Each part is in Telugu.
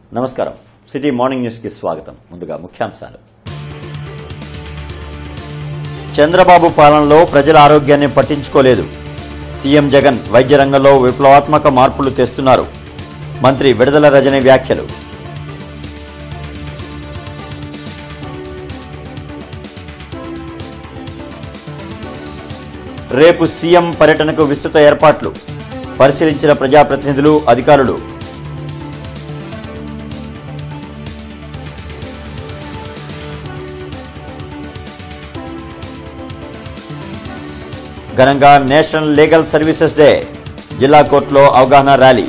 నమస్కారం సిటీ మార్నింగ్ న్యూస్ కి స్వాగతం ముందుగా ముఖ్యాంశాలు చంద్రబాబు పాలనలో ప్రజల ఆరోగ్యాన్ని పట్టించుకోలేదు సీఎం జగన్ వైద్య రంగంలో విప్లవాత్మక మార్పులు తెస్తున్నారు మంత్రి విడుదల రజని వ్యాఖ్యలు రేపు సీఎం పర్యటనకు విస్తృత ఏర్పాట్లు పరిశీలించిన ప్రజాప్రతినిధులు అధికారులు ఘనంగా నేషనల్ లీగల్ సర్వీసెస్ డే జిల్లా కోర్టులో అవగాహన ర్యాలీ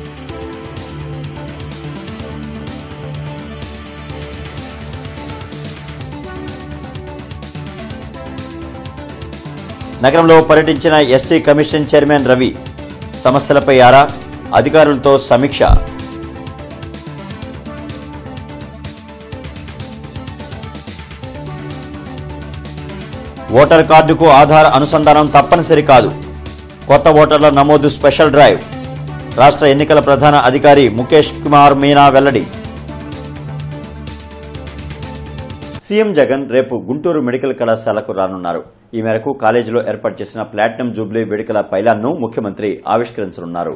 నగరంలో పర్యటించిన ఎస్టీ కమిషన్ చైర్మన్ రవి సమస్యలపై ఆరా అధికారులతో సమీక్ష ఓటర్ కార్డుకు ఆధార్ అనుసంధానం తప్పనిసరి కాదు కొత్త ఓటర్ల నమోదు స్పెషల్ డ్రైవ్ రాష్ట్ర ఎన్నికల ప్రధాన అధికారి ముఖేష్ కుమార్ మీనా వెల్లడి సీఎం జగన్ రేపు గుంటూరు మెడికల్ కళాశాలకు రానున్నారు ఈ మేరకు కాలేజీలో ఏర్పాటు చేసిన ప్లాటినం జూబ్లీ వేడుకల పైలాన్ను ముఖ్యమంత్రి ఆవిష్కరించనున్నారు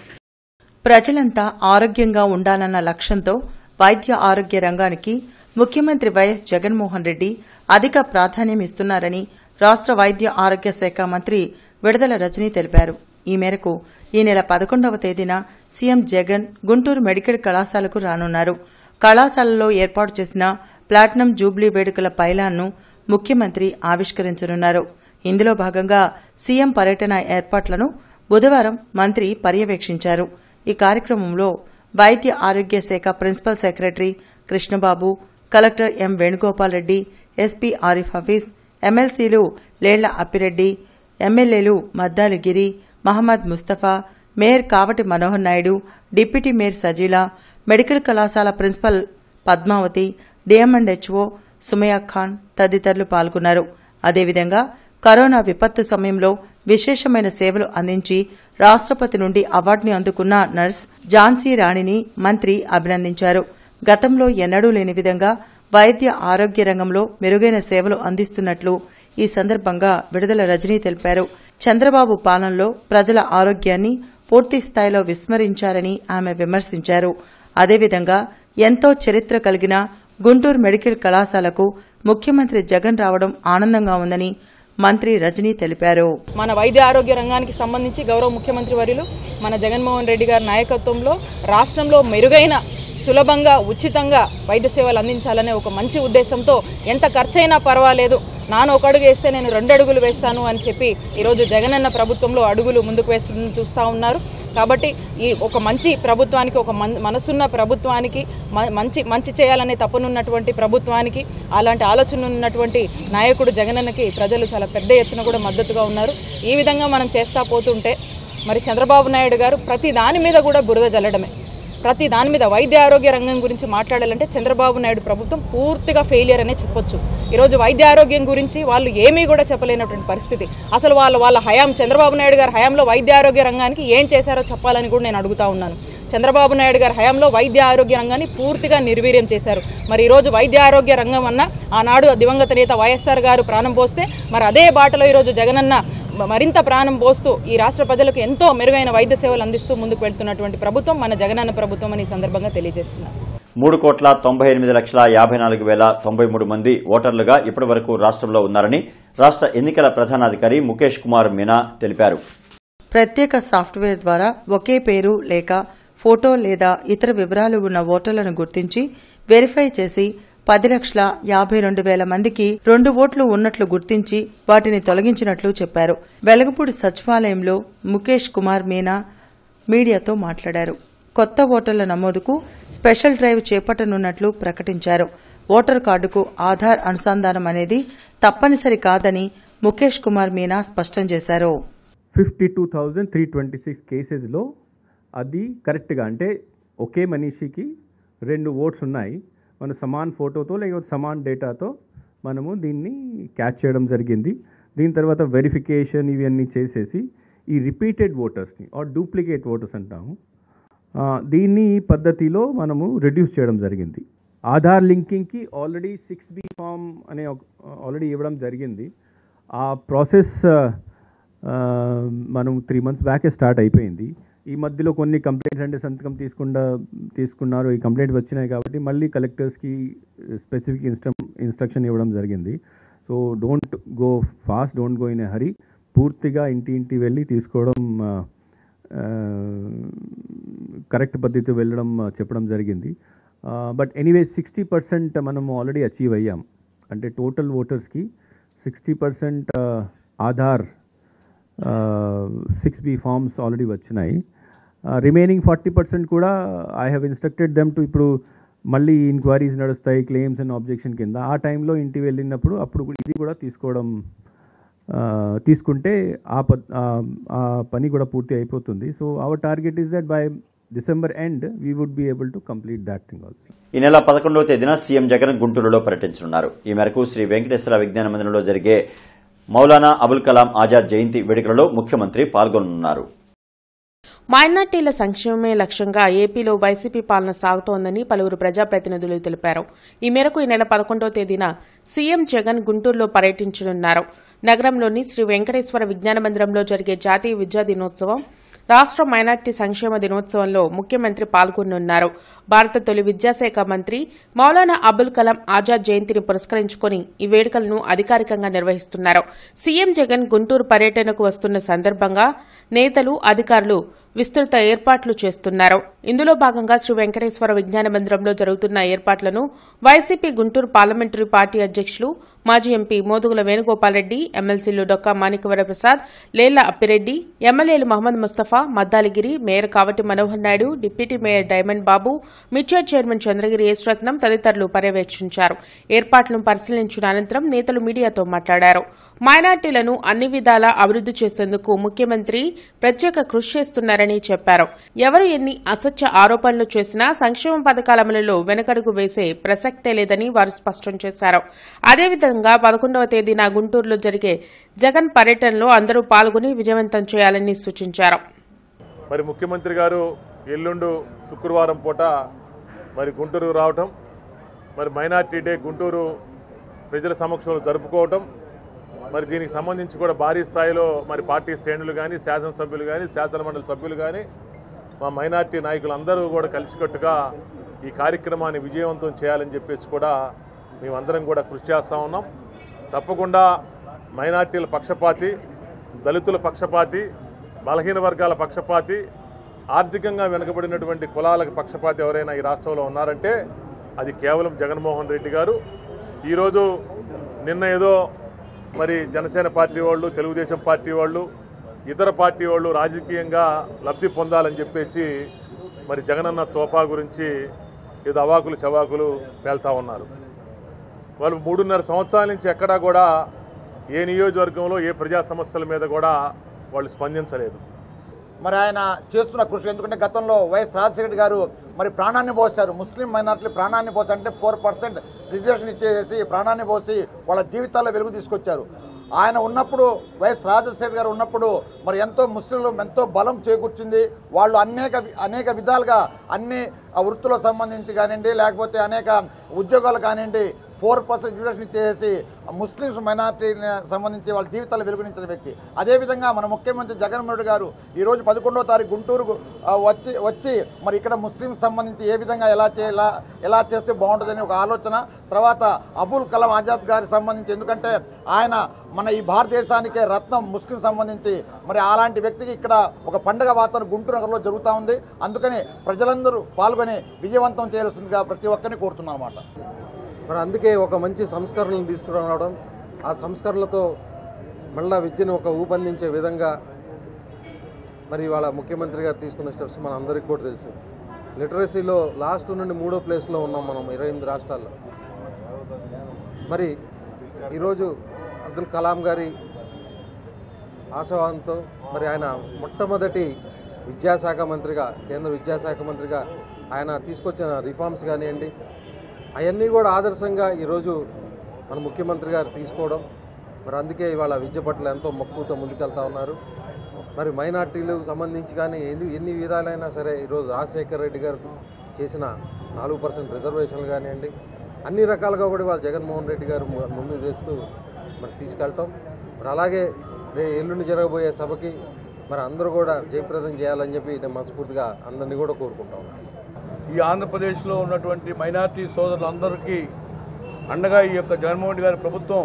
ప్రజలంతా ఆరోగ్యంగా ఉండాలన్న లక్ష్యంతో వైద్య ఆరోగ్య రంగానికి ముఖ్యమంత్రి వైఎస్ జగన్మోహన్ రెడ్డి అధిక ప్రాధాన్యం ఇస్తున్నారని రాష్ట్ర వైద్య ఆరోగ్య శాఖ మంత్రి విడుదల రజనీ తెలిపారు ఈ మేరకు ఈ నెల పదకొండవ తేదీన సీఎం జగన్ గుంటూరు మెడికల్ కళాశాలకు రానున్నారు కళాశాలలో ఏర్పాటు చేసిన ప్లాటినం జూబ్లీ వేడుకల పైలాన్ను ముఖ్యమంత్రి ఆవిష్కరించనున్నారు ఇందులో భాగంగా సీఎం పర్యటన ఏర్పాట్లను బుధవారం మంత్రి పర్యవేక్షించారు ఈ కార్యక్రమంలో వైద్య ఆరోగ్య శాఖ principal secretary Krishnababu collector M Venugopal Reddy SP Arif Hafeez ఎమ్మెల్సీలు లేళ్ల అప్పిరెడ్డి ఎమ్మెల్యేలు Maddali Giri Mohammed Mustafa mayor Kavati Manohar Naidu deputy mayor Sajila medical కళాశాల ప్రిన్సిపల్ పద్మావతి డిఎంఎండ్హెచ్ఓ సుమయా ఖాన్ తదితరులు పాల్గొన్నారు అదేవిధంగా కరోనా విపత్తు సమయంలో విశేషమైన సేవలు అందించి రాష్ట్రపతి నుండి అవార్డుని అందుకున్న నర్స్ ఝాన్సీ రాణిని మంత్రి అభినందించారు గతంలో ఎన్నడూ లేని విధంగా వైద్య ఆరోగ్య రంగంలో మెరుగైన సేవలు అందిస్తున్నట్లు ఈ సందర్భంగా విడుదల రజనీ తెలిపారు చంద్రబాబు పాలనలో ప్రజల ఆరోగ్యాన్ని పూర్తి స్థాయిలో విస్మరించారని ఆమె విమర్శించారు అదేవిధంగా ఎంతో చరిత్ర కలిగిన గుంటూరు మెడికల్ కళాశాలకు ముఖ్యమంత్రి జగన్ రావడం ఆనందంగా ఉందని మంత్రి రజనీ తెలిపారు మన వైద్య ఆరోగ్య రంగానికి సంబంధించి గౌరవ ముఖ్యమంత్రి వర్యులు మన జగన్మోహన్ రెడ్డి గారి నాయకత్వంలో రాష్ట్రంలో మెరుగైన సులభంగా ఉచితంగా వైద్య సేవలు అందించాలనే ఒక మంచి ఉద్దేశంతో ఎంత ఖర్చైనా పర్వాలేదు నాన్న ఒక అడుగు వేస్తే నేను రెండు అడుగులు వేస్తాను అని చెప్పి ఈరోజు జగనన్న ప్రభుత్వంలో అడుగులు ముందుకు వేస్తు చూస్తూ ఉన్నారు కాబట్టి ఈ ఒక మంచి ప్రభుత్వానికి ఒక మన్ మనసున్న ప్రభుత్వానికి మ- మంచి మంచి చేయాలనే తపనున్నటువంటి ప్రభుత్వానికి అలాంటి ఆలోచన ఉన్నటువంటి నాయకుడు జగనన్నకి ప్రజలు చాలా పెద్ద ఎత్తున కూడా మద్దతుగా ఉన్నారు ఈ విధంగా మనం చేస్తా పోతుంటే మరి చంద్రబాబు నాయుడు గారు ప్రతి దాని మీద కూడా బురద జల్లడమే ప్రతి దాని మీద వైద్య ఆరోగ్య రంగం గురించి మాట్లాడాలంటే చంద్రబాబు నాయుడు ప్రభుత్వం పూర్తిగా ఫెయిలియర్ అనే చెప్పొచ్చు ఈరోజు వైద్య ఆరోగ్యం గురించి వాళ్ళు ఏమీ కూడా చెప్పలేనటువంటి పరిస్థితి అసలు వాళ్ళ వాళ్ళ హయాం చంద్రబాబు నాయుడు గారి హయాంలో వైద్య ఆరోగ్య రంగానికి ఏం చేశారో చెప్పాలని కూడా నేను అడుగుతా ఉన్నాను చంద్రబాబు నాయుడు గారి హయాంలో వైద్య ఆరోగ్య రంగాన్ని పూర్తిగా నిర్వీర్యం చేశారు మరి ఈరోజు వైద్య ఆరోగ్య రంగం అన్న ఆనాడు దివంగత నేత వైఎస్ఆర్ గారు ప్రాణం పోస్తే మరి అదే బాటలో ఈరోజు జగనన్న మరింత ప్రాణం పోస్తూ ఈ రాష్ట్ర ప్రజలకు ఎంతో మెరుగైన వైద్య సేవలు అందిస్తూ ముందుకు వెళ్తున్నటువంటి ప్రభుత్వం మన జగనన్న ప్రభుత్వం అని ఈ సందర్భంగా తెలియజేస్తున్నారు మూడు కోట్ల తొంభై ఎనిమిది లక్షల యాభై నాలుగు వేల తొంభై మూడు మంది ఓటర్లుగా ఇప్పటి వరకు రాష్ట్రంలో ఉన్నారని రాష్ట్ర ఎన్నికల ప్రధానాధికారి ముఖేష్ కుమార్ మీనా తెలిపారు ప్రత్యేక సాఫ్ట్వేర్ ద్వారా ఒకే పేరు లేక ఫోటో లేదా ఇతర వివరాలు ఉన్న ఓటర్లను గుర్తించి వెరిఫై చేసి పది లక్షల యాభై రెండు వేల మందికి రెండు ఓట్లు ఉన్నట్లు గుర్తించి వాటిని తొలగించినట్లు చెప్పారు వెలగపూడి సచివాలయంలో ముఖేష్ కుమార్ మీనా మీడియాతో మాట్లాడారు కొత్త ఓటర్ల నమోదుకు స్పెషల్ డ్రైవ్ చేపట్టనున్నట్లు ప్రకటించారు ఓటర్ కార్డుకు ఆధార్ అనుసంధానం అనేది తప్పనిసరి కాదని ముఖేష్ కుమార్ మీనా స్పష్టం చేశారు fifty two thousand three twenty six కేసెస్లో అది కరెక్ట్గా అంటే ఒకే మనిషికి రెండు ఓట్స్ ఉన్నాయి మన సమాన్ ఫోటోతో లేకపోతే సమాన్ డేటాతో మనము దీన్ని క్యాచ్ చేయడం జరిగింది దీని తర్వాత వెరిఫికేషన్ ఇవన్నీ చేసేసి ఈ రిపీటెడ్ ఓటర్స్ని ఆర్ డూప్లికేట్ ఓటర్స్ అంటాము ఆ, దీన్ని ఈ పద్ధతిలో మనము రెడ్యూస్ చేయడం జరిగింది ఆధార్ లింకింగ్కి ఆల్రెడీ సిక్స్ బి ఫామ్ అనే ఆల్రెడీ ఇవ్వడం జరిగింది ఆ ప్రాసెస్ మనం త్రీ మంత్స్ బ్యాకే స్టార్ట్ అయిపోయింది ఈ మధ్యలో కొన్ని కంప్లైంట్స్ అంటే సంతకం తీసుకుండా తీసుకున్నారు ఈ కంప్లైంట్స్ వచ్చినాయి కాబట్టి మళ్ళీ కలెక్టర్స్కి స్పెసిఫిక్ ఇన్స్ట్ర ఇన్స్ట్రక్షన్ ఇవ్వడం జరిగింది so don't go fast don't go in a hurry పూర్తిగా ఇంటి ఇంటి వెళ్ళి తీసుకోవడం కరెక్ట్ పద్ధతితో వెళ్ళడం ఆ, చెప్పడం జరిగింది బట్ ఎనీవే సిక్స్టీ పర్సెంట్ మనం ఆల్రెడీ అచీవ్ అయ్యాం అంటే టోటల్ ఓటర్స్కి sixty percent Aadhaar six B forms already వచ్చినాయి రిమైనింగ్ ఫార్టీ పర్సెంట్ కూడా I have instructed them to ఇప్పుడు మళ్ళీ ఇంక్వైరీస్ నడుస్తాయి క్లెయిమ్స్ అండ్ ఆబ్జెక్షన్ కింద ఆ టైంలో ఇంటికి వెళ్ళినప్పుడు అప్పుడు కూడా ఇది కూడా తీసుకోవడం ఆ, తీసుకుంటే ఆ ప ఆ- ఆ పని కూడా పూర్తి అయిపోతుంది so our target is that by December end we would be able to complete that thing also ఈ నెల పదకొండవ తేదీన సీఎం జగన్ గుంటూరులో పర్యటించనున్నారు ఈ మేరకు శ్రీ వెంకటేశ్వర విజ్ఞాన మందిరంలో జరిగే మౌలానా అబుల్ కలాం ఆజాద్ జయంతి వేడుకలలో ముఖ్యమంత్రి పాల్గొననున్నారు మైనార్టీల సంక్షేమమే లక్ష్యంగా ఏపీలో వైసీపీ పాలన సాగుతోందని పలువురు ప్రజాప్రతినిధులు తెలిపారు ఈ మేరకు ఈ నెల పదకొండో తేదీన సీఎం జగన్ గుంటూరులో పర్యటించనున్నారు నగరంలోని శ్రీ వెంకటేశ్వర విజ్ఞాన మందిరంలో జరిగే జాతీయ విద్యా దినోత్సవం రాష్ట్ర మైనార్టీ సంక్షేమ దినోత్సవంలో ముఖ్యమంత్రి పాల్గొనున్నారు భారత తొలి విద్యాశాఖ మంత్రి మౌలానా అబుల్ కలాం ఆజాద్ జయంతిని పురస్కరించుకుని ఈ వేడుకలను అధికారికంగా నిర్వహిస్తున్నారు సీఎం జగన్ గుంటూరు పర్యటనకు వస్తున్న సందర్భంగా నేతలు అధికారులు విస్తృత ఏర్పాట్లు చేస్తున్నారు ఇందులో భాగంగా శ్రీ వెంకటేశ్వర విజ్ఞాన మందిరంలో జరుగుతున్న ఏర్పాట్లను వైసీపీ గుంటూరు పార్లమెంటరీ పార్టీ అధ్యక్షులు మాజీ ఎంపీ మోదుగుల వేణుగోపాల్రెడ్డి ఎమ్మెల్సీలు డొక్కా మాణిక్యవర ప్రసాద్ లేళ్ల అప్పిరెడ్డి ఎమ్మెల్యేలు Mohammed Mustafa Maddaligiri mayor Kavati Manohar Naidu deputy mayor diamond Babu మిర్చర్ చైర్మన్ చంద్రగిరి యేసురత్నం తదితరులు పర్యవేక్షించారు ఏర్పాట్లను పరిశీలించిన అనంతరం నేతలు మీడియాతో మాట్లాడారు మైనార్టీలను అన్ని విధాలా అభివృద్ది చేసేందుకు ముఖ్యమంత్రి ప్రత్యేక కృషి చేస్తున్నారని చెప్పారు ఎవరు ఎన్ని అసత్య ఆరోపణలు చేసినా సంక్షేమ పథకాల అమలులో వెనకడుగు వేసే ప్రసక్తే లేదని వారు స్పష్టం చేశారు అదేవిధంగా పదకొండవ తేదీన గుంటూరులో జరిగే జగన్ పర్యటనలో అందరూ పాల్గొని విజయవంతం చేయాలని సూచించారు మరి ముఖ్యమంత్రి గారు ఎల్లుండు శుక్రవారం పూట మరి గుంటూరు రావటం మరి మైనార్టీ డే గుంటూరు ప్రజల సమక్షంలో జరుపుకోవటం మరి దీనికి సంబంధించి కూడా భారీ స్థాయిలో మరి పార్టీ శ్రేణులు కానీ శాసనసభ్యులు కానీ శాసనమండలి సభ్యులు కానీ మా మైనార్టీ నాయకులు అందరూ కూడా కలిసికట్టుగా ఈ కార్యక్రమాన్ని విజయవంతం చేయాలని చెప్పేసి కూడా మేమందరం కూడా కృషి చేస్తూ ఉన్నాం తప్పకుండా మైనార్టీల పక్షపాతి దళితుల పక్షపాతి బలహీన వర్గాల పక్షపాతి ఆర్థికంగా వెనుకబడినటువంటి కులాలకు పక్షపాతి ఎవరైనా ఈ రాష్ట్రంలో ఉన్నారంటే అది కేవలం జగన్మోహన్ రెడ్డి గారు ఈరోజు నిన్న ఏదో మరి జనసేన పార్టీ వాళ్ళు తెలుగుదేశం పార్టీ వాళ్ళు ఇతర పార్టీ వాళ్ళు రాజకీయంగా లబ్ధి పొందాలని చెప్పేసి మరి జగనన్న తోఫా గురించి ఏదో అవాకులు చవాకులు పేల్తా ఉన్నారు వాళ్ళు మూడున్నర సంవత్సరాల నుంచి ఎక్కడా కూడా ఏ నియోజకవర్గంలో ఏ ప్రజా సమస్యల మీద కూడా వాళ్ళు స్పందించలేదు మరి ఆయన చేస్తున్న కృషి ఎందుకంటే గతంలో వైఎస్ రాజశేఖర గారు మరి ప్రాణాన్ని పోశారు ముస్లిం మైనార్టీలు ప్రాణాన్ని పోసి అంటే ఫోర్ పర్సెంట్ రిజర్వేషన్ ఇచ్చేసి ప్రాణాన్ని పోసి వాళ్ళ జీవితాల్లో వెలుగు తీసుకొచ్చారు ఆయన ఉన్నప్పుడు వైఎస్ రాజశేఖర్ గారు ఉన్నప్పుడు మరి ఎంతో ముస్లింలు ఎంతో బలం చేకూర్చింది వాళ్ళు అనేక అనేక విధాలుగా అన్ని ఆ వృత్తులకు సంబంధించి కానివ్వండి లేకపోతే అనేక ఉద్యోగాలు కానివ్వండి ఫోర్ పర్సెంట్ రిజర్వేషన్ ఇచ్చేసి ముస్లిమ్స్ మైనార్టీని సంబంధించి వాళ్ళ జీవితాలు వెలుగునించిన వ్యక్తి అదేవిధంగా మన ముఖ్యమంత్రి జగన్మోహన్ రెడ్డి గారు ఈరోజు పదకొండవ తారీఖు గుంటూరుకు ఆ, వచ్చి వచ్చి మరి ఇక్కడ ముస్లిమ్స్ సంబంధించి ఏ విధంగా ఎలా చే ఎలా ఎలా చేస్తే బాగుంటుందని ఒక ఆలోచన తర్వాత అబుల్ కలాం ఆజాద్ గారికి సంబంధించి ఎందుకంటే ఆయన మన ఈ భారతదేశానికే రత్నం ముస్లిం సంబంధించి మరి అలాంటి వ్యక్తికి ఇక్కడ ఒక పండుగ వాతావరణం గుంటూరు నగరంలో జరుగుతూ ఉంది అందుకని ప్రజలందరూ పాల్గొని విజయవంతం చేయాల్సిందిగా ప్రతి ఒక్కరిని కోరుతున్నాను అన్నమాట మరి అందుకే ఒక మంచి సంస్కరణలు తీసుకురావడం ఆ సంస్కరణలతో మళ్ళా విద్యను ఒక ఊపందించే విధంగా మరి ఇవాళ ముఖ్యమంత్రి గారు తీసుకున్న స్టెప్స్ మన అందరికీ కూడా తెలుసు లిటరసీలో లాస్ట్ నుండి మూడో ప్లేస్లో ఉన్నాం మనం ఇరవై ఎనిమిది రాష్ట్రాల్లో మరి ఈరోజు అబ్దుల్ కలాం గారి ఆశావాదంతో మరి ఆయన మొట్టమొదటి విద్యాశాఖ మంత్రిగా కేంద్ర విద్యాశాఖ మంత్రిగా ఆయన తీసుకొచ్చిన రిఫార్మ్స్ కానివ్వండి అవన్నీ కూడా ఆదర్శంగా ఈరోజు మన ముఖ్యమంత్రి గారు తీసుకోవడం మరి అందుకే ఇవాళ విద్య పట్ల ఎంతో మక్కువతో ముందుకెళ్తా ఉన్నారు మరి మైనార్టీలకు సంబంధించి కానీ ఎన్ని ఎన్ని విధాలైనా సరే ఈరోజు రాజశేఖర రెడ్డి గారు చేసిన నాలుగు పర్సెంట్ రిజర్వేషన్లు కానివ్వండి అన్ని రకాలుగా కూడా వాళ్ళు జగన్మోహన్ రెడ్డి గారు ము- ముందుకు తెస్తూ మరి తీసుకెళ్ళటం మరి అలాగే రే ఎల్లుండి జరగబోయే సభకి మరి అందరూ కూడా జయప్రదం చేయాలని చెప్పి నేను మనస్ఫూర్తిగా అందరినీ కూడా కోరుకుంటా ఉన్నాను ఈ ఆంధ్రప్రదేశ్లో ఉన్నటువంటి మైనార్టీ సోదరులందరికీ అండగా ఈ యొక్క జగన్మోహన్ రెడ్డి గారి ప్రభుత్వం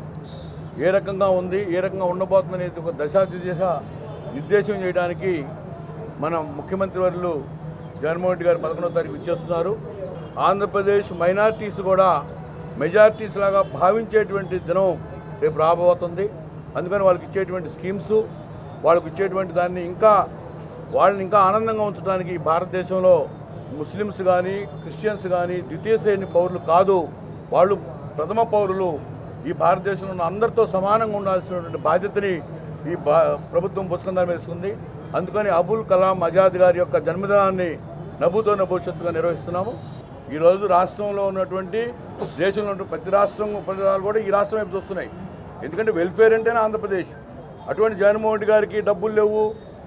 ఏ రకంగా ఉంది ఏ రకంగా ఉండబోతుందనేది ఒక దశా దిశ నిర్దేశం చేయడానికి మన ముఖ్యమంత్రి వర్యులు జగన్మోహన్ రెడ్డి గారు పదకొండవ తారీఖు ఇచ్చేస్తున్నారు ఆంధ్రప్రదేశ్ మైనార్టీస్ కూడా మెజార్టీస్ లాగా భావించేటువంటి దినం రేపు రాబోతుంది అందుకని వాళ్ళకి ఇచ్చేటువంటి స్కీమ్స్ వాళ్ళకి ఇచ్చేటువంటి దాన్ని ఇంకా వాళ్ళని ఇంకా ఆనందంగా ఉంచడానికి భారతదేశంలో ముస్లిమ్స్ కానీ క్రిస్టియన్స్ కానీ ద్వితీయ శ్రేణి పౌరులు కాదు వాళ్ళు ప్రథమ పౌరులు ఈ భారతదేశంలో ఉన్న అందరితో సమానంగా ఉండాల్సినటువంటి బాధ్యతని ఈ బా ప్రభుత్వం పుస్తకం వేసుకుంది అందుకని అబుల్ కలాం ఆజాద్ గారి యొక్క జన్మదినాన్ని నభూతో భవిష్యత్తుగా నిర్వహిస్తున్నాము ఈరోజు రాష్ట్రంలో ఉన్నటువంటి దేశంలో ఉన్న ప్రతి రాష్ట్రం ప్రతి రాష్ట్రాలు కూడా ఈ రాష్ట్రం వైపు చూస్తున్నాయి ఎందుకంటే వెల్ఫేర్ అంటేనే ఆంధ్రప్రదేశ్ అటువంటి జగన్మోహన్ రెడ్డి గారికి డబ్బులు లేవు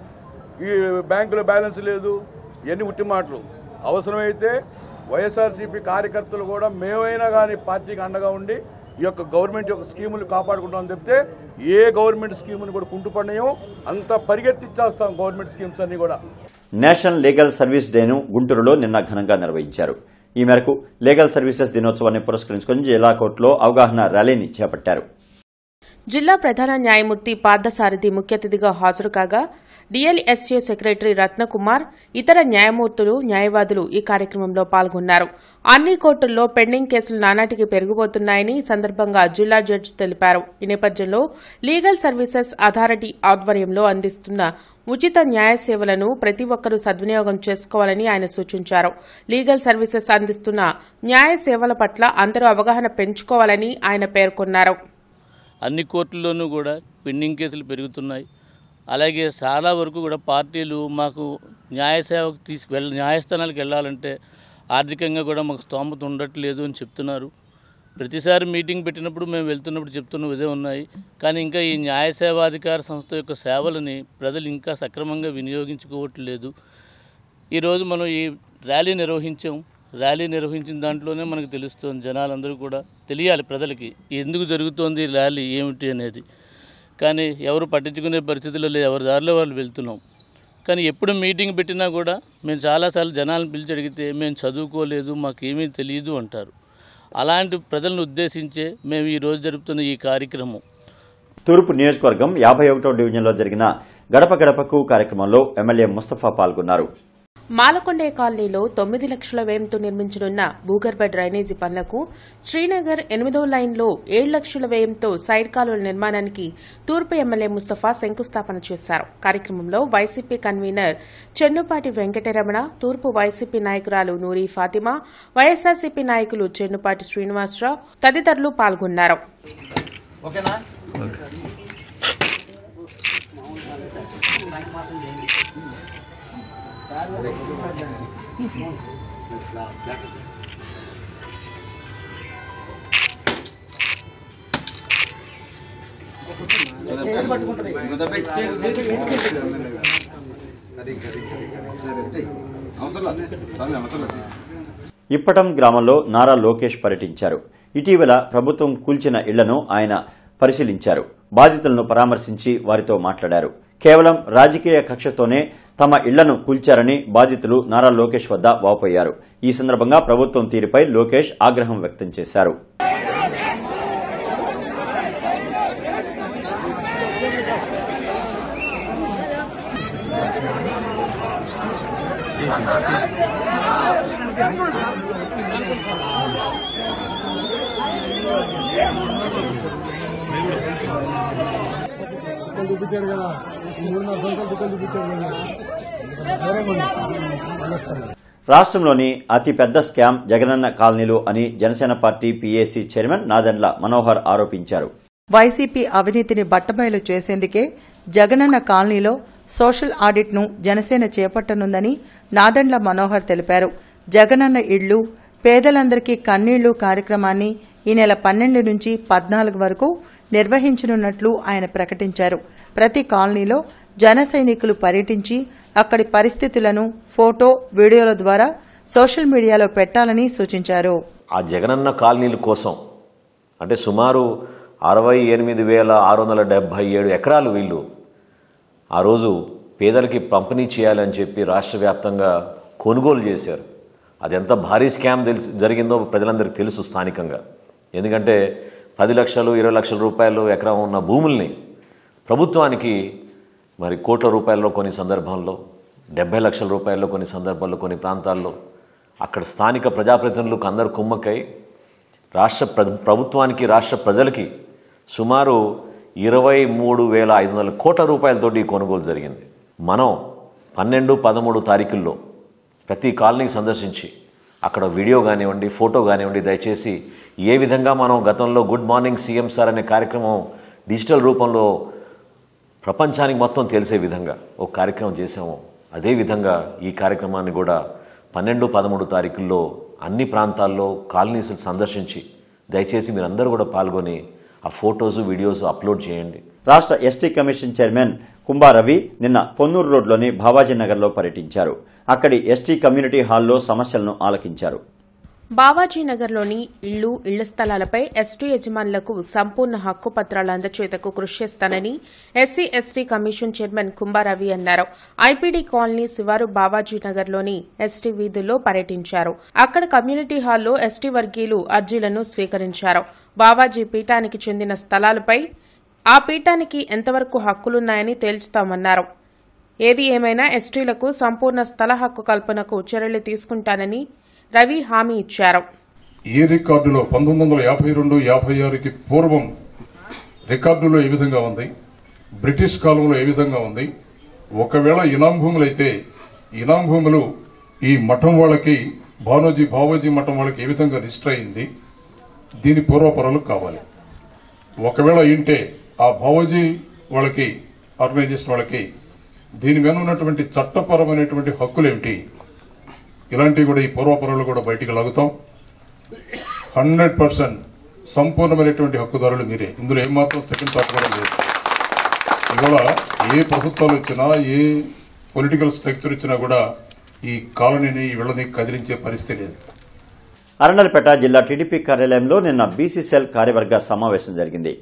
ఈ బ్యాంకులో బ్యాలెన్స్ లేదు ఇవన్నీ ఉట్టి మాటలు అవసరమైతే వైఎస్ఆర్సీపీ కార్యకర్తలు కూడా మేమైనా కానీ పార్టీకి అండగా ఉండి ఈ యొక్క గవర్నమెంట్ యొక్క స్కీములు కాపాడుకుంటామని చెప్తే ఏ గవర్నమెంట్ స్కీములు కూడా కుంటుపడినాయో అంత పరిగెత్తిచ్చేస్తాం గవర్నమెంట్ స్కీమ్స్ అన్నీ కూడా నేషనల్ లీగల్ సర్వీస్ డేను గుంటూరులో నిన్న ఘనంగా నిర్వహించారు ఈ మేరకు లీగల్ సర్వీసెస్ దినోత్సవాన్ని పురస్కరించుకుని జిల్లా కోర్టులో అవగాహన ర్యాలీని చేపట్టారు జిల్లా ప్రధాన న్యాయమూర్తి పార్థసారథి ముఖ్య అతిథిగా హాజరు కాగా డిఎల్ఎస్ఏ సెక్రటరీ రత్నకుమార్ ఇతర న్యాయమూర్తులు న్యాయవాదులు ఈ కార్యక్రమంలో పాల్గొన్నారు అన్ని కోర్టుల్లో పెండింగ్ కేసులు నానాటికి పెరిగిపోతున్నాయని ఈ సందర్భంగా జిల్లా జడ్జి తెలిపారు ఈ నేపథ్యంలో లీగల్ సర్వీసెస్ అథారిటీ ఆధ్వర్యంలో అందిస్తున్న ఉచిత న్యాయ సేవలను ప్రతి ఒక్కరూ సద్వినియోగం చేసుకోవాలని ఆయన సూచించారు లీగల్ సర్వీసెస్ అందిస్తున్న న్యాయ సేవల పట్ల అందరూ అవగాహన పెంచుకోవాలని ఆయన పేర్కొన్నారు అన్ని కోర్టుల్లోనూ కూడా పెండింగ్ కేసులు పెరుగుతున్నాయి అలాగే చాలా వరకు కూడా పార్టీలు మాకు న్యాయసేవకు తీసుకువెళ్ళ న్యాయస్థానాలకు వెళ్ళాలంటే ఆర్థికంగా కూడా మాకు స్తోమత ఉండట్లేదు అని చెప్తున్నారు ప్రతిసారి మీటింగ్ పెట్టినప్పుడు మేము వెళ్తున్నప్పుడు చెప్తున్న ఇదే ఉన్నాయి కానీ ఇంకా ఈ న్యాయ సేవాధికార సంస్థ యొక్క సేవలని ప్రజలు ఇంకా సక్రమంగా వినియోగించుకోవట్లేదు ఈరోజు మనం ఈ ర్యాలీ నిర్వహించాం ర్యాలీ నిర్వహించిన దాంట్లోనే మనకు తెలుస్తుంది జనాలందరూ కూడా తెలియాలి ప్రజలకి ఎందుకు జరుగుతోంది ఈ ర్యాలీ ఏమిటి అనేది కానీ ఎవరు పట్టించుకునే పరిస్థితుల్లో లేదు ఎవరి దారిలో వాళ్ళు వెళ్తున్నాం కానీ ఎప్పుడు మీటింగ్ పెట్టినా కూడా మేము చాలాసార్లు జనాలను పిలిచి అడిగితే మేము చదువుకోలేదు మాకేమీ తెలియదు అంటారు అలాంటి ప్రజలను ఉద్దేశించే మేము ఈరోజు జరుపుతున్న ఈ కార్యక్రమం తూర్పు నియోజకవర్గం యాభై ఒకటో డివిజన్లో జరిగిన గడప గడపకు కార్యక్రమంలో ఎమ్మెల్యే ముస్తఫా పాల్గొన్నారు మాలకొండే కాలనీలో తొమ్మిది లక్షల వ్యయంతో నిర్మించనున్న భూగర్భ డ్రైనేజీ పనులకు శ్రీనగర్ ఎనిమిదో లైన్లో ఏడు లక్షల వ్యయంతో సైడ్ కాలువల నిర్మాణానికి తూర్పు ఎమ్మెల్యే ముస్తఫా శంకుస్థాపన చేశారు కార్యక్రమంలో వైసీపీ కన్వీనర్ చెన్నుపాటి వెంకటరమణ తూర్పు వైసీపీ నాయకురాలు నూరి ఫాతిమా వైఎస్ఆర్సీపీ నాయకులు చెన్నుపాటి శ్రీనివాసరావు తదితరులు పాల్గొన్నారు ఓకేనా ఇప్పటం గ్రామంలో నారా లోకేష్ పర్యటించారు ఇటీవల ప్రభుత్వం కూల్చిన ఇళ్లను ఆయన పరిశీలించారు బాధితులను పరామర్శించి వారితో మాట్లాడారు కేవలం రాజకీయ కక్షతోనే తమ ఇళ్లను కూల్చారని బాధితులు నారా లోకేష్ వద్ద వాపోయారు ఈ సందర్భంగా ప్రభుత్వం తీరుపై లోకేష్ ఆగ్రహం వ్యక్తం చేశారు చూపించాడు కదా మూడున్నర సంవత్సరాలు దుకాణం చూపించాడు కదా రాష్ట్రంలోని అతిపెద్ద స్కామ్ జగనన్న కాలనీలు అని Janasena party PAC chairman Nadendla Manohar ఆరోపించారు వైసీపీ అవినీతిని బట్టబయలు చేసేందుకే జగనన్న కాలనీలో సోషల్ ఆడిట్ను జనసేన చేపట్టనుందని నాదండ్ల మనోహర్ తెలిపారు జగనన్న ఇళ్లు పేదలందరికీ కన్నీళ్లు కార్యక్రమాన్ని ఈ నెల పన్నెండు నుంచి పద్నాలుగు వరకు నిర్వహించనున్నట్లు ఆయన ప్రకటించారు ప్రతి కాలనీలో జన సైనికులు పర్యటించి అక్కడి పరిస్థితులను ఫోటో వీడియోల ద్వారా సోషల్ మీడియాలో పెట్టాలని సూచించారు ఆ జగనన్న కాలనీల కోసం అంటే సుమారు అరవై ఎనిమిది వేల ఆరు వందల డెబ్భై ఏడు ఎకరాలు వీళ్ళు ఆ రోజు పేదలకి పంపిణీ చేయాలని చెప్పి రాష్ట్ర వ్యాప్తంగా కొనుగోలు చేశారు అది ఎంత భారీ స్కామ్ తెలిసి జరిగిందో ప్రజలందరికీ తెలుసు స్థానికంగా ఎందుకంటే పది లక్షలు ఇరవై లక్షల రూపాయలు ఎకరం ఉన్న భూముల్ని ప్రభుత్వానికి మరి కోట్ల రూపాయల్లో కొన్ని సందర్భాల్లో డెబ్బై లక్షల రూపాయల్లో కొన్ని సందర్భాల్లో కొన్ని ప్రాంతాల్లో అక్కడ స్థానిక ప్రజాప్రతినిధులకు అందరు కుమ్మక్కై రాష్ట్ర ప్ర ప్రభుత్వానికి రాష్ట్ర ప్రజలకి సుమారు ఇరవై మూడు వేల ఐదు వందల కోట్ల రూపాయలతోటి ఈ కొనుగోలు జరిగింది మనం పన్నెండు పదమూడు తారీఖుల్లో ప్రతి కాలనీకి సందర్శించి అక్కడ వీడియో కానివ్వండి ఫోటో కానివ్వండి దయచేసి ఏ విధంగా మనం గతంలో గుడ్ మార్నింగ్ సీఎం సార్ అనే కార్యక్రమం డిజిటల్ రూపంలో ప్రపంచానికి మొత్తం తెలిసే విధంగా ఒక కార్యక్రమం చేసాము అదేవిధంగా ఈ కార్యక్రమాన్ని కూడా పన్నెండు పదమూడు తారీఖుల్లో అన్ని ప్రాంతాల్లో కాలనీస్ సందర్శించి దయచేసి మీరందరూ కూడా పాల్గొని ఆ ఫొటోస్ వీడియోస్ అప్లోడ్ చేయండి రాష్ట్ర ST commission chairman Kumbha Ravi నిన్న పొన్నూరు రోడ్లోని భావాజీ నగర్లో పర్యటించారు అక్కడి ఎస్టీ కమ్యూనిటీ హాల్లో సమస్యలను ఆలకించారు బావాజీనగర్లోని ఇళ్లు ఇళ్ల స్థలాలపై ఎస్టీ యజమానులకు సంపూర్ణ హక్కు పత్రాల అందచేతకు కృషి చేస్తానని SC ST commission chairman Kumbharavi అన్నారు ఐపీడీ కాలనీ శివారు బావాజీనగర్లోని ఎస్టీ వీధుల్లో పర్యటించారు అక్కడ కమ్యూనిటీ హాల్లో ఎస్టీ వర్గీయులు అర్జీలను స్వీకరించారు బావాజీ పీఠానికి చెందిన స్థలాలపై ఆ పీఠానికి ఎంతవరకు హక్కులున్నాయని తేల్చుతామన్నారు ఏది ఏమైనా ఎస్టీలకు సంపూర్ణ స్థల హక్కు కల్పనకు చర్యలు తీసుకుంటానని రవి హామీ ఇచ్చారు ఈ రికార్డులో పంతొమ్మిది వందల యాభై రెండు యాభై ఆరుకి పూర్వం రికార్డులో ఏ విధంగా ఉంది బ్రిటిష్ కాలంలో ఏ విధంగా ఉంది ఒకవేళ ఇనాం భూములు అయితే ఇనాం భూములు ఈ మఠం వాళ్ళకి భానోజీ భావోజీ మఠం వాళ్ళకి ఏ విధంగా రిజిస్టర్ అయింది దీని పూర్వపరాలు కావాలి ఒకవేళ ఇంటే ఆ భావోజీ వాళ్ళకి ఆర్గనైజేషన్ వాళ్ళకి దీని మీద ఉన్నటువంటి చట్టపరమైనటువంటి హక్కులు ఏమిటి ఇలాంటివి కూడా ఈ పూర్వపరాలు కూడా బయటికి లాగుతాం హండ్రెడ్ పర్సెంట్ సంపూర్ణమైనటువంటి హక్కుదారులు మీరే ఇందులో ఏమాత్రం సెకండ్ థాట్ కూడా లేదు ఇవాళ ఏ ప్రభుత్వాలు వచ్చినా ఏ పొలిటికల్ స్ట్రక్చర్ ఇచ్చినా కూడా ఈ కాలనీని ఈ వీళ్ళని కదిలించే పరిస్థితి లేదు అరండలపేట జిల్లా టీడీపీ కార్యాలయంలో నిన్న బీసీసీఎల్ కార్యవర్గ సమావేశం జరిగింది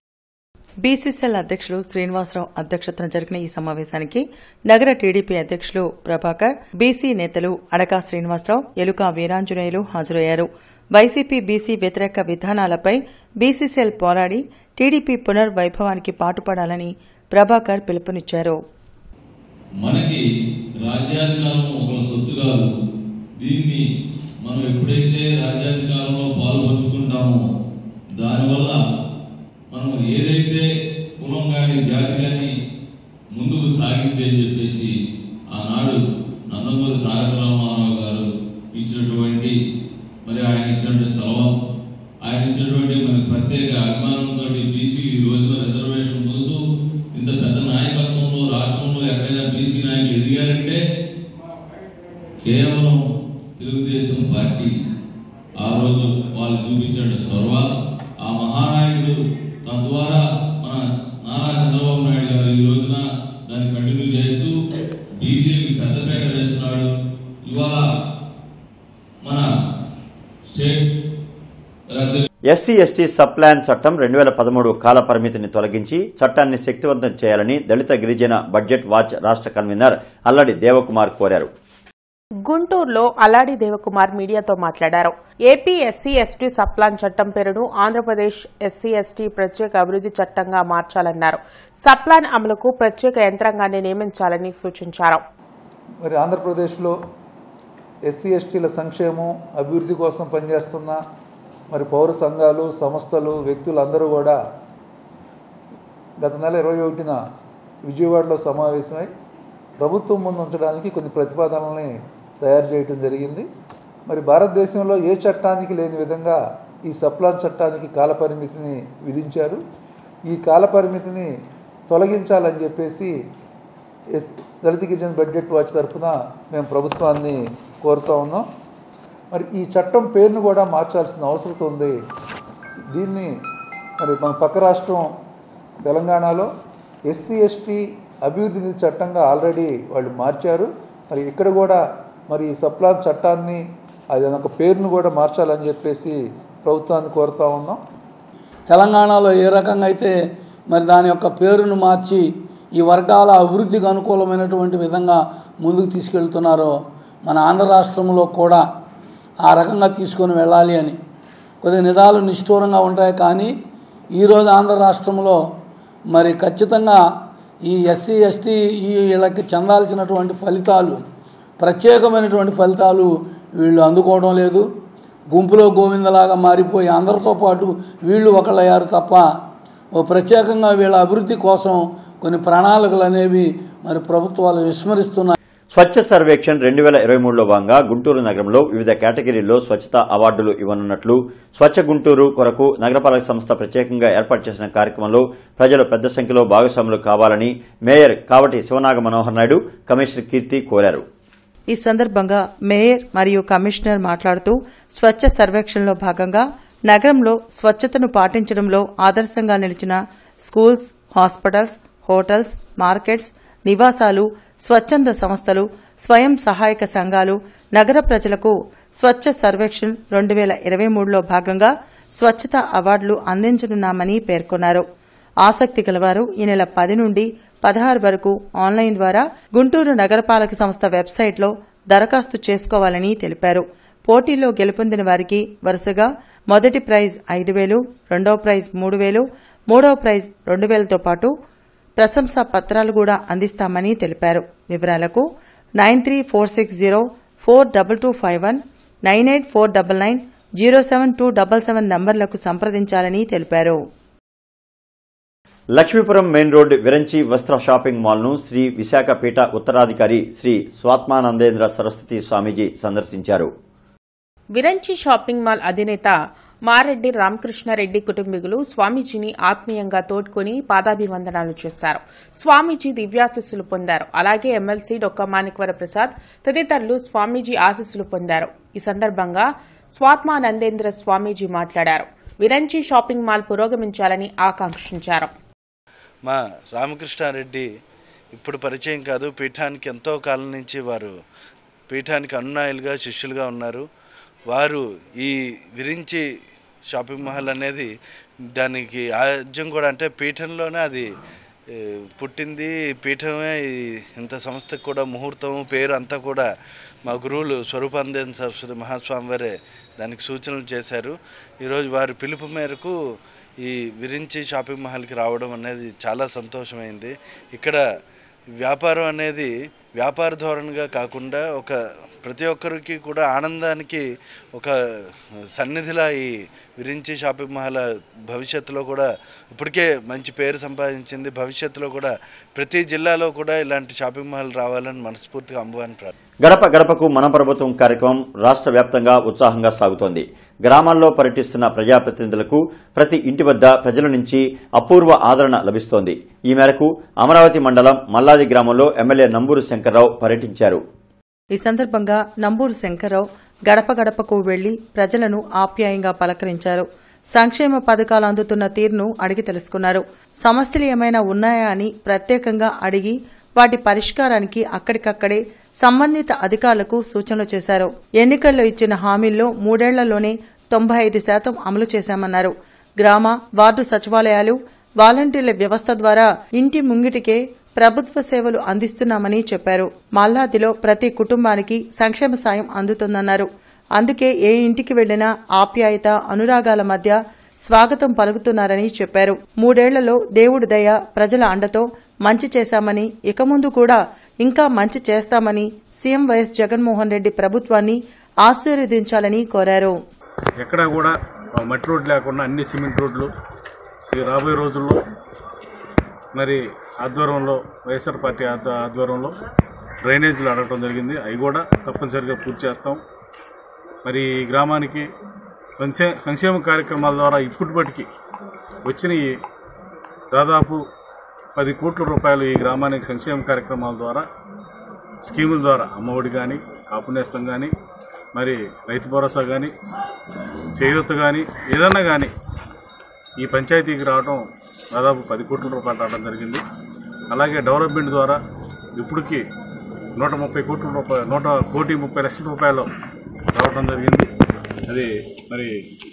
బీసీసీఎల్ అధ్యక్షులు శ్రీనివాసరావు అధ్యక్షతన జరిగిన ఈ సమావేశానికి నగర టీడీపీ అధ్యక్షులు ప్రభాకర్ బీసీ నేతలు అడకా శ్రీనివాసరావు ఎలుక వీరాంజనేయులు హాజరయ్యారు వైసీపీ బీసీ వ్యతిరేక విధానాలపై బీసీసీఎల్ పోరాడి టీడీపీ పునర్వైభవానికి పాటుపడాలని ప్రభాకర్ పిలుపునిచ్చారు మనకి రాజ్యాధికారం ఒకళ్ళ సొత్తు కాదు దీన్ని మనం ఎప్పుడైతే రాజ్యాధికారంలో పాలు పంచుకుంటామో దానివల్ల మనం ఏదైతే కులం కానీ జాతి కానీ ముందుకు సాగింది అని చెప్పేసి ఆనాడు నందమూరి తారక రామారావు గారు ఇచ్చినటువంటి మరి ఆయన ఇచ్చినటువంటి సెలవు ఆయన ఇచ్చినటువంటి మరి ప్రత్యేక అభిమానంతో బీసీ ఈ రోజున రిజర్వేషన్ పొందుతూ ఇంత పెద్ద నాయకత్వంలో రాష్ట్రంలో ఎక్కడైనా బీసీ నాయకులు ఎదిగారంటే కేవలం తెలుగుదేశం పార్టీ ఆ రోజు వాళ్ళు చూపించిన స్వరవ ఆ మహానాయకుడు తద్వారా మన నారా చంద్రబాబు నాయుడు గారు ఈ రోజున దాన్ని కంటిన్యూ చేస్తూ బీసీకి పెద్దపేట వేస్తున్నాడు ఇవాళ మన స్టేట్ రద్దు ఎస్సీ ఎస్టీ సబ్ ప్లాన్ చట్టం రెండు వేల పదమూడు కాల పరిమితిని తొలగించి చట్టాన్ని శక్తివంతం చేయాలని దళిత గిరిజన బడ్జెట్ వాచ్ రాష్ట్ర కన్వీనర్ అల్లడి దేవకుమార్ కోరారు గుంటూరులో అలాడి దేవకుమార్ మీడియాతో మాట్లాడారు ఏపీ ఎస్సీ ఎస్టీ సప్లాన్ చట్టం పేరును ఆంధ్రప్రదేశ్ ఎస్సీ ఎస్టీ ప్రత్యేక అభివృద్ది చట్టంగా మార్చాలన్నారు సప్లాన్ అమలుకు ప్రత్యేక యంత్రాంగాన్ని నియమించాలని సూచించారు మరి ఆంధ్రప్రదేశ్లో ఎస్సీ ఎస్టీల సంక్షేమం అభివృద్ధి కోసం పనిచేస్తున్న మరి పౌర సంఘాలు సంస్థలు వ్యక్తులందరూ కూడా గత నెల ఇరవై ఒకటిన విజయవాడలో సమావేశమై ప్రభుత్వం ముందు ఉంచడానికి కొన్ని ప్రతిపాదనల్ని తయారు చేయడం జరిగింది మరి భారతదేశంలో ఏ చట్టానికి లేని విధంగా ఈ సప్లాన్ చట్టానికి కాలపరిమితిని విధించారు ఈ కాలపరిమితిని తొలగించాలని చెప్పేసి ఎస్ దళిత గిరిజన బడ్జెట్ వాచ్ తరఫున మేము ప్రభుత్వాన్ని కోరుతా ఉన్నాం మరి ఈ చట్టం పేరును కూడా మార్చాల్సిన అవసరం ఉంది దీన్ని మరి మన పక్క రాష్ట్రం తెలంగాణలో ఎస్సీ ఎస్టీ అభివృద్ధి నిధి చట్టంగా ఆల్రెడీ వాళ్ళు మార్చారు మరి ఇక్కడ కూడా మరి ఈ సప్లాన్ చట్టాన్ని అది ఒక పేరును కూడా మార్చాలని చెప్పేసి ప్రభుత్వాన్ని కోరుతా ఉన్నాం తెలంగాణలో ఏ రకంగా అయితే మరి దాని యొక్క పేరును మార్చి ఈ వర్గాల అభివృద్ధికి అనుకూలమైనటువంటి విధంగా ముందుకు తీసుకెళ్తున్నారో మన ఆంధ్ర రాష్ట్రంలో కూడా ఆ రకంగా తీసుకొని వెళ్ళాలి అని కొద్ది నిదాలు నిష్ఠూరంగా ఉంటాయి కానీ ఈరోజు ఆంధ్ర రాష్ట్రంలో మరి ఖచ్చితంగా ఈ ఎస్సీ ఎస్టీ ఈ వీళ్ళకి చెందాల్సినటువంటి ఫలితాలు ప్రత్యేకమైనటువంటి ఫలితాలు వీళ్ళు అందుకోవడం లేదు గుంపులో గోవిందలాగా మారిపోయి అందరితో పాటు వీళ్ళు ఒకళ్ళయ్యారు తప్ప ఓ ప్రత్యేకంగా వీళ్ళ అభివృద్ధి కోసం కొన్ని ప్రణాళికలు అనేవి మరి ప్రభుత్వాలు విస్మరిస్తున్నాయి స్వచ్ఛ సర్వేక్షణ్ రెండు వేల ఇరవై మూడులో భాగంగా గుంటూరు నగరంలో వివిధ కేటగిరీల్లో స్వచ్ఛతా అవార్డులు ఇవ్వనున్నట్లు స్వచ్ఛ గుంటూరు కొరకు నగరపాలక సంస్థ ప్రత్యేకంగా ఏర్పాటు చేసిన కార్యక్రమంలో ప్రజలు పెద్ద సంఖ్యలో భాగస్వాములు కావాలని మేయర్ కావటి శివనాగ మనోహర్ నాయుడు కమిషనర్ కీర్తి కోరారు ఈ సందర్భంగా మేయర్ మరియు కమిషనర్ మాట్లాడుతూ స్వచ్ఛ సర్వేక్షణలో భాగంగా నగరంలో స్వచ్ఛతను పాటించడంలో ఆదర్శంగా నిలిచిన స్కూల్స్ హాస్పిటల్స్ హోటల్స్ మార్కెట్స్ నివాసాలు స్వచ్ఛంద సంస్థలు స్వయం సహాయక సంఘాలు నగర ప్రజలకు స్వచ్ఛ సర్వేక్షణ్ రెండు వేల ఇరవై మూడులో భాగంగా స్వచ్ఛత అవార్డులు అందించనున్నామని పేర్కొన్నారు ఆసక్తి గలవారు ఈ నెల పది నుండి పదహారు వరకు ఆన్లైన్ ద్వారా గుంటూరు నగరపాలక సంస్థ వెబ్సైట్లో దరఖాస్తు చేసుకోవాలని తెలిపారు పోటీలో గెలుపొందిన వారికి వరుసగా మొదటి ప్రైజ్ ఐదు వేలు రెండో ప్రైజ్ మూడు వేలు మూడో ప్రైజ్ రెండు వేలతో పాటు ప్రశంసా పత్రాలు కూడా అందిస్తామని తెలిపారు వివరాలకు nine three four six zero four double two five one nine eight four double nine zero seven two double seven నంబర్లకు సంప్రదించాలని తెలిపారు లక్ష్మీపురం మెయిన్ రోడ్ విరంచి వస్త్ర షాపింగ్ మాల్ను శ్రీ విశాఖ పీఠ ఉత్తరాధికారి శ్రీ స్వాత్మానందేంద్ర సరస్వతి స్వామీజీ సందర్శించారు విరంచి షాపింగ్ మాల్ అధినేత మారెడ్డి రామకృష్ణారెడ్డి కుటుంబీకులు స్వామీజీని ఆత్మీయంగా తోడ్కొని పాదాభివందనాలు చేశారు స్వామీజీ దివ్యాశిస్సులు పొందారు అలాగే ఎమ్మెల్సీ డొక్క మాణిక్వర ప్రసాద్ తదితరులు స్వామీజీ ఆశీస్సులు పొందారు ఈ సందర్భంగా స్వాత్మానందేంద్ర స్వామీజీ మాట్లాడారు విరంచి షాపింగ్ మాల్ పురోగమించాలని ఆకాంక్షించారు మా రామకృష్ణారెడ్డి ఇప్పుడు పరిచయం కాదు పీఠానికి ఎంతో కాలం నుంచి వారు పీఠానికి అనునాయులుగా శిష్యులుగా ఉన్నారు వారు ఈ విరించి షాపింగ్ మాల్ అనేది దానికి ఆద్యం కూడా అంటే పీఠంలోనే అది ఏ, పుట్టింది పీఠమే ఈ ఇంత సంస్థకు కూడా ముహూర్తం పేరు అంతా కూడా మా గురువులు స్వరూపానందేంద్ర సరస్వతి మహాస్వామి వారే దానికి సూచనలు చేశారు ఈరోజు వారి పిలుపు మేరకు ఈ విరించి షాపింగ్ మాల్కి రావడం అనేది చాలా సంతోషమైంది ఇక్కడ వ్యాపారం అనేది వ్యాపార ధోరణిగా కాకుండా ఒక ప్రతి ఒక్కరికి కూడా ఆనందానికి ఒక సన్నిధిలా ఈ విరించి షాపింగ్ మాల్ భవిష్యత్తులో కూడా ఇప్పటికే మంచి పేరు సంపాదించింది భవిష్యత్తులో కూడా ప్రతి జిల్లాలో కూడా ఇలాంటి షాపింగ్ మాల్ రావాలని మనస్ఫూర్తిగా అమ్మవారిని ప్రార్థన గడప గడపకు మన ప్రభుత్వం కార్యక్రమం రాష్ట్ర వ్యాప్తంగా ఉత్సాహంగా సాగుతోంది గ్రామాల్లో పర్యటిస్తున్న ప్రజాప్రతినిధులకు ప్రతి ఇంటి వద్ద ప్రజల నుంచి అపూర్వ ఆదరణ లభిస్తోంది ఈ మేరకు అమరావతి మండలం మల్లాది గ్రామంలో ఎమ్మెల్యే నంబూరు శంకర్రావు పర్యటించారు ఈ సందర్భంగా నంబూరు శంకర్రావు గడప గడపకు వెళ్లి ప్రజలను ఆప్యాయంగా పలకరించారు సంక్షేమ పథకాలు అందుతున్న తీరును అడిగి తెలుసుకున్నారు సమస్యలు ఏమైనా ఉన్నాయా అని ప్రత్యేకంగా అడిగి వాటి పరిష్కారానికి అక్కడికక్కడే సంబంధిత అధికారులకు సూచనలు చేశారు ఎన్నికల్లో ఇచ్చిన హామీల్లో మూడేళ్లలోనే తొంభై ఐదు శాతం అమలు చేశామన్నారు గ్రామ వార్డు సచివాలయాలు వాలంటీర్ల వ్యవస్థ ద్వారా ఇంటి ముంగిటికే ప్రభుత్వ సేవలు అందిస్తున్నామని చెప్పారు మల్లాదిలో ప్రతి కుటుంబానికి సంక్షేమ సాయం అందుతుందన్నారు అందుకే ఏ ఇంటికి వెళ్లినా ఆప్యాయత అనురాగాల మధ్య స్వాగతం పలుకుతున్నారని చెప్పారు మూడేళ్లలో దేవుడి దయ ప్రజల అండతో మంచి చేశామని ఇక ముందు కూడా ఇంకా మంచి చేస్తామని సీఎం వైఎస్ జగన్మోహన్ రెడ్డి ప్రభుత్వాన్ని ఆశీర్వదించాలని కోరారు ఎక్కడా కూడా ఆ మట్టి రోడ్లు లేకుండా అన్ని సిమెంట్ రోడ్లు ఈ రాబోయే రోజుల్లో మరి ఆధ్వర్యంలో వైఎస్ఆర్ పార్టీ ఆధ్వ- ఆధ్వర్యంలో డ్రైనేజీలు అడగటం జరిగింది అవి కూడా తప్పనిసరిగా పూర్తి చేస్తాం మరి ఈ గ్రామానికి సంక్షే సంక్షేమ కార్యక్రమాల ద్వారా ఇప్పటిపటికి వచ్చిన దాదాపు పది కోట్ల రూపాయలు ఈ గ్రామానికి సంక్షేమ కార్యక్రమాల ద్వారా స్కీముల ద్వారా అమ్మఒడి కానీ కాపు నేస్తం కానీ మరి రైతు భరోసా కానీ చేయూత కానీ ఏదన్నా కానీ ఈ పంచాయతీకి రావడం దాదాపు పది కోట్ల రూపాయలు రావడం జరిగింది అలాగే డెవలప్మెంట్ ద్వారా ఇప్పటికి నూట ముప్పై కోట్ల రూపాయలు నూట కోటి ముప్పై లక్షల రూపాయలు రావడం జరిగింది అది మరి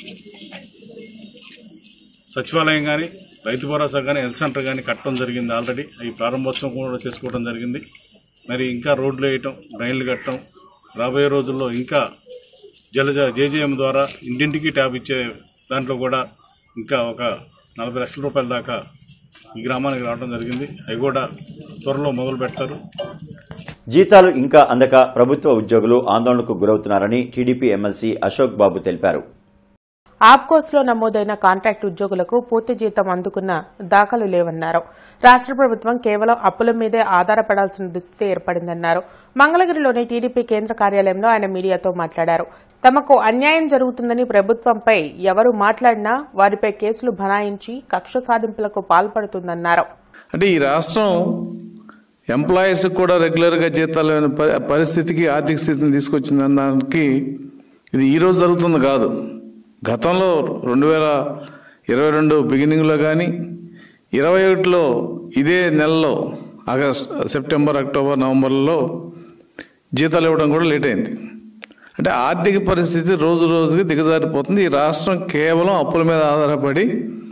సచివాలయం కానీ రైతు భరోసా కానీ హెల్త్ సెంటర్ కానీ కట్టడం జరిగింది ఆల్రెడీ అవి ప్రారంభోత్సవం కూడా చేసుకోవడం జరిగింది మరి ఇంకా రోడ్లు వేయటం డ్రైన్లు కట్టడం రాబోయే రోజుల్లో ఇంకా జలజ జేజేఎం ద్వారా ఇంటింటికి ట్యాబ్ ఇచ్చే దాంట్లో కూడా ఇంకా ఒక నలభై లక్షల రూపాయల దాకా ఈ గ్రామానికి రావడం జరిగింది అవి కూడా త్వరలో మొదలు పెడతారు జీతాలు ఇంకా అందక ప్రభుత్వ ఉద్యోగులు ఆందోళనకు గురవుతున్నారని టీడీపీ ఎమ్మెల్సీ అశోక్ బాబు తెలిపారు ఆప్కోస్లో నమోదైన కాంట్రాక్ట్ ఉద్యోగులకు పూర్తి జీతం అందుకున్న దాఖలు లేవన్నారు రాష్ట్ర ప్రభుత్వం కేవలం అప్పుల మీదే ఆధారపడాల్సిన దుస్థితి ఏర్పడిందన్నారు మంగళగిరిలోని టీడీపీ కేంద్ర కార్యాలయంలో ఆయన మీడియాతో మాట్లాడారు తమకు అన్యాయం జరుగుతుందని ప్రభుత్వంపై ఎవరు మాట్లాడినా వారిపై కేసులు బనాయించి కక్ష సాధింపులకు పాల్పడుతుందన్నారు అంటే ఈ రాష్ట్రం ఎంప్లాయీస్ కూడా రెగ్యులర్గా జీతాలు ఇవ్వని ప- పరిస్థితికి ఆర్థిక స్థితిని తీసుకొచ్చింది అనడానికి ఇది ఈ రోజు జరుగుతుంది కాదు గతంలో రెండు వేల ఇరవై రెండు బిగినింగ్లో కానీ ఇరవై ఒకటిలో ఇదే నెలలో ఆగస్ట్ సెప్టెంబర్ అక్టోబర్ నవంబర్లో జీతాలు ఇవ్వడం కూడా లేట్ అయింది అంటే ఆర్థిక పరిస్థితి రోజు రోజుకి దిగజారిపోతుంది ఈ రాష్ట్రం కేవలం అప్పుల మీద ఆధారపడి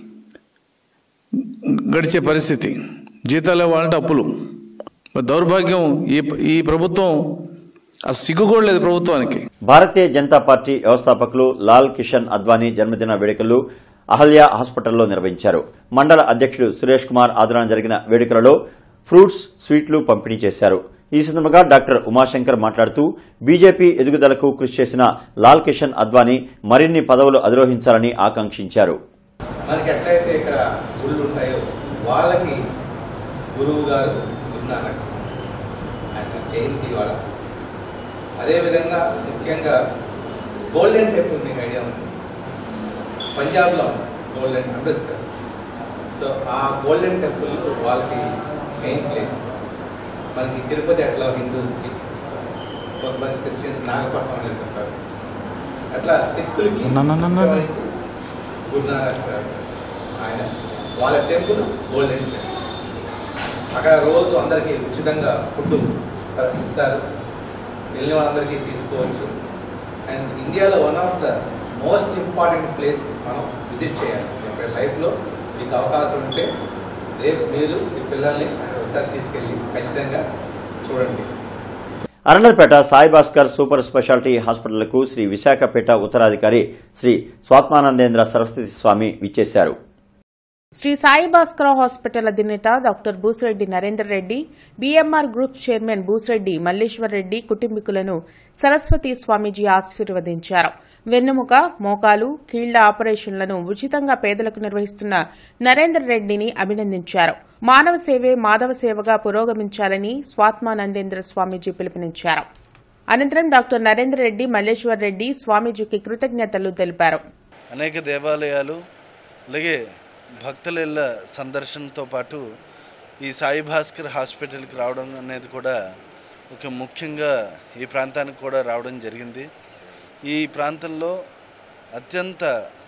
గడిచే పరిస్థితి జీతాలు ఇవ్వాలంటే అప్పులు మరి దౌర్భాగ్యం ఈ ఈ ప్రభుత్వం అసలు సిగ్గు కూడా లేదు ప్రభుత్వానికి భారతీయ జనతా పార్టీ వ్యవస్థాపకులు లాల్ కిషన్ అద్వానీ జన్మదిన వేడుకలు అహల్య హాస్పిటల్లో నిర్వహించారు మండల అధ్యక్షుడు సురేష్ కుమార్ ఆధ్వర్యంలో జరిగిన వేడుకలలో ఫ్రూట్స్ స్వీట్లు పంపిణీ చేశారు ఈ సందర్భంగా డాక్టర్ ఉమాశంకర్ మాట్లాడుతూ బీజేపీ ఎదుగుదలకు కృషి చేసిన లాల్ కిషన్ అద్వానీ మరిన్ని పదవులు అధిరోహించాలని ఆకాంక్షించారు మనకి ఎట్లయితే ఇక్కడ గుళ్ళు ఉంటాయో వాళ్ళకి గురువు గారు గురునానక్ ఆయన జయంతి వాళ్ళ అదేవిధంగా ముఖ్యంగా గోల్డెన్ టెంపుల్ మీకు ఐడియా ఉంది పంజాబ్లో ఉంది గోల్డెన్ అమృత్సర్ సో ఆ గోల్డెన్ టెంపుల్ వాళ్ళకి మెయిన్ ప్లేస్ మనకి తిరుపతి ఎట్లా హిందూస్కి కొంతమంది క్రిస్టియన్స్ నాగపట్నం వెళ్తుంటారు అట్లా సిక్కులకి ముఖ్యమైనది గురునానక్ గారు. ఆయన వాళ్ళ టెంపుల్ గోల్డెన్ టెంపుల్ అక్కడ రోజు అందరికీ ఉచితంగా ఫుడ్ ఇస్తారు వెళ్ళిన వాళ్ళందరికీ తీసుకోవచ్చు అండ్ ఇండియాలో one of the most important place మనం విజిట్ చేయాల్సింది ఒక లైఫ్లో మీకు అవకాశం ఉంటే రేపు మీరు మీ పిల్లల్ని ఒకసారి తీసుకెళ్ళి ఖచ్చితంగా చూడండి అరండల్పేట సాయి భాస్కర్ సూపర్ స్పెషాలిటీ హాస్పిటల్కు శ్రీ విశాఖపేట ఉత్తరాధికారి శ్రీ స్వాత్మానందేంద్ర సరస్వతి స్వామి విచ్చేశారు శ్రీ సాయి భాస్కర హాస్పిటల్ అధినేత doctor Busireddy Narender Reddy BMR group chairman Busireddy Malleswar Reddy కుటుంబీకులను సరస్వతి స్వామీజీ ఆశీర్వదించారు వెన్నెముక మోకాలు కీళ్ల ఆపరేషన్లను ఉచితంగా పేదలకు నిర్వహిస్తున్న నరేందర్ రెడ్డిని అభినందించారు మానవ సేవే మాధవ సేవగా పురోగమించాలని స్వాత్మానందేంద్ర స్వామీజీ పిలుపునిచ్చారు అనంతరం డాక్టర్ నరేందర్ రెడ్డి మల్లేశ్వర్ రెడ్డి స్వామీజీకి కృతజ్ఞతలు తెలిపారు అనేక దేవాలయాలు అలాగే భక్తుల ఇళ్ళ సందర్శనతో పాటు ఈ సాయి భాస్కర్ హాస్పిటల్కి రావడం అనేది కూడా ఒక ముఖ్యంగా ఈ ప్రాంతానికి కూడా రావడం జరిగింది ఈ ప్రాంతంలో అత్యంత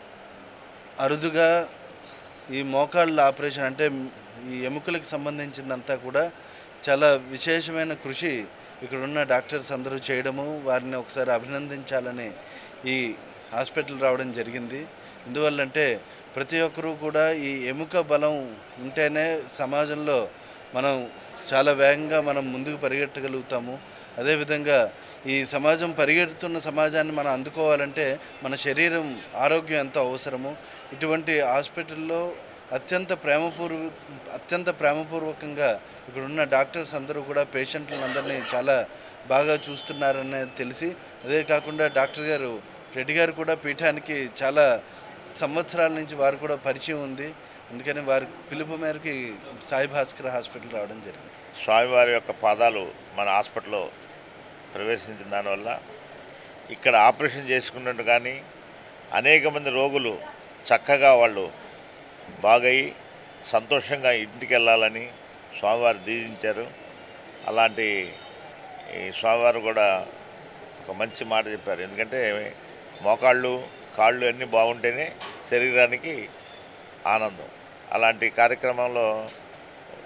అరుదుగా ఈ మోకాళ్ళ ఆపరేషన్ అంటే ఈ ఎముకలకు సంబంధించిందంతా కూడా చాలా విశేషమైన కృషి ఇక్కడ ఉన్న డాక్టర్స్ అందరూ చేయడము వారిని ఒకసారి అభినందించాలని ఈ హాస్పిటల్ రావడం జరిగింది ఎందువల్లంటే ప్రతి ఒక్కరూ కూడా ఈ ఎముక బలం ఉంటేనే సమాజంలో మనం చాలా వేగంగా మనం ముందుకు పరిగెట్టగలుగుతాము అదేవిధంగా ఈ సమాజం పరిగెడుతున్న సమాజాన్ని మనం అందుకోవాలంటే మన శరీరం ఆరోగ్యం ఎంతో అవసరము ఇటువంటి హాస్పిటల్లో అత్యంత ప్రేమపూర్వ అత్యంత ప్రేమపూర్వకంగా ఇక్కడ ఉన్న డాక్టర్స్ అందరూ కూడా పేషెంట్లను అందరినీ చాలా బాగా చూస్తున్నారనేది తెలిసి అదే కాకుండా డాక్టర్ గారు రెడ్డి గారు కూడా పీఠానికి చాలా సంవత్సరాల నుంచి వారు కూడా పరిచయం ఉంది అందుకని వారి పిలుపు మేరకు ఈ సాయి భాస్కర్ హాస్పిటల్ రావడం జరిగింది స్వామివారి యొక్క పాదాలు మన హాస్పిటల్లో ప్రవేశించిన దానివల్ల ఇక్కడ ఆపరేషన్ చేసుకున్నట్టు కానీ అనేక మంది రోగులు చక్కగా వాళ్ళు బాగయి సంతోషంగా ఇంటికి వెళ్ళాలని స్వామివారు దీవించారు అలాంటి ఈ స్వామివారు కూడా ఒక మంచి మాట చెప్పారు ఎందుకంటే మోకాళ్ళు కాళ్ళు అన్నీ బాగుంటేనే శరీరానికి ఆనందం అలాంటి కార్యక్రమంలో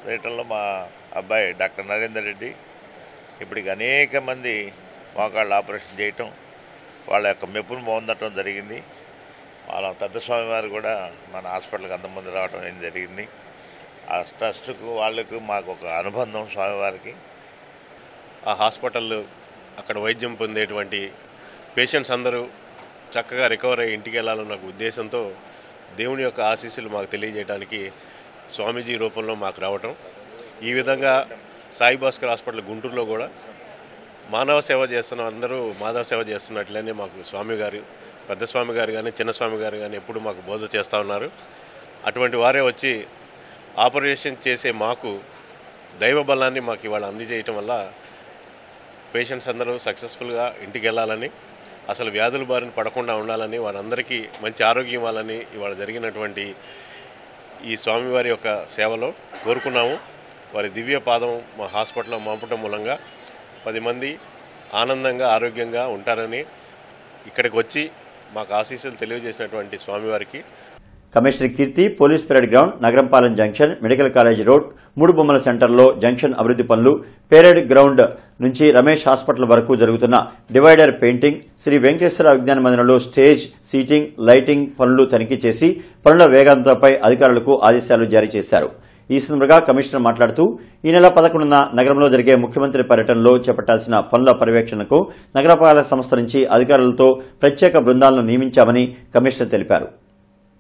చేయటంలో మా అబ్బాయి డాక్టర్ నరేందర్ రెడ్డి ఇప్పటికి అనేక మంది మోకాళ్ళ ఆపరేషన్ చేయటం వాళ్ళ యొక్క మెప్పును పొందటం జరిగింది వాళ్ళ పెద్ద స్వామి వారు కూడా మన హాస్పిటల్కి అంతమంది రావడం ఏం జరిగింది ఆ ట్రస్ట్కు వాళ్ళకు మాకు ఒక అనుబంధం స్వామివారికి ఆ హాస్పిటల్ అక్కడ వైద్యం పొందేటువంటి పేషెంట్స్ అందరూ చక్కగా రికవర్ అయ్యి ఇంటికి వెళ్ళాలన్న ఒక ఉద్దేశంతో దేవుని యొక్క ఆశీస్సులు మాకు తెలియజేయడానికి స్వామీజీ రూపంలో మాకు రావటం ఈ విధంగా సాయి భాస్కర్ హాస్పిటల్ గుంటూరులో కూడా మానవ సేవ చేస్తున్న అందరూ మాధవ సేవ చేస్తున్నట్లనే మాకు స్వామి గారు పెద్ద స్వామి గారు కానీ చిన్న స్వామి గారు కానీ ఎప్పుడు మాకు బోధ చేస్తూ ఉన్నారు అటువంటి వారే వచ్చి ఆపరేషన్ చేసే మాకు దైవ బలాన్ని మాకు ఇవాళ అందజేయటం వల్ల పేషెంట్స్ అందరూ సక్సెస్ఫుల్గా ఇంటికి వెళ్ళాలని అసలు వ్యాధుల బారిన పడకుండా ఉండాలని వారందరికీ మంచి ఆరోగ్యం ఇవ్వాలని ఇవాళ జరిగినటువంటి ఈ స్వామివారి యొక్క సేవలో కోరుకున్నాము వారి దివ్య పాదం మా హాస్పిటల్లో మాపటం మూలంగా పది మంది ఆనందంగా ఆరోగ్యంగా ఉంటారని ఇక్కడికి వచ్చి మాకు ఆశీస్సులు తెలియజేసినటువంటి స్వామివారికి commissioner Keerthi police parade ground Nagarampalem junction medical college road మూడు బొమ్మల సెంటర్లో జంక్షన్ అభివృద్ది పనులు పెరేడ్ గ్రౌండ్ నుంచి రమేష్ హాస్పిటల్ వరకు జరుగుతున్న డివైడర్ పెయింటింగ్ శ్రీ వెంకటేశ్వర విజ్ఞాన మందిరంలో స్టేజ్ సీటింగ్ లైటింగ్ పనులు తనిఖీ చేసి పనుల వేగంతపై అధికారులకు ఆదేశాలు జారీ చేశారు ఈ సందర్భంగా కమిషనర్ మాట్లాడుతూ ఈ నెల పదకొండున నగరంలో జరిగే ముఖ్యమంత్రి పర్యటనలో చేపట్టాల్సిన పనుల పర్యవేక్షణకు నగరపాలక సంస్థ నుంచి అధికారులతో ప్రత్యేక బృందాలను నియమించామని కమిషనర్ తెలిపారు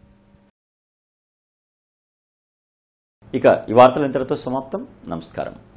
ఇక ఈ వార్తలు ఇంతటితో సమాప్తం నమస్కారం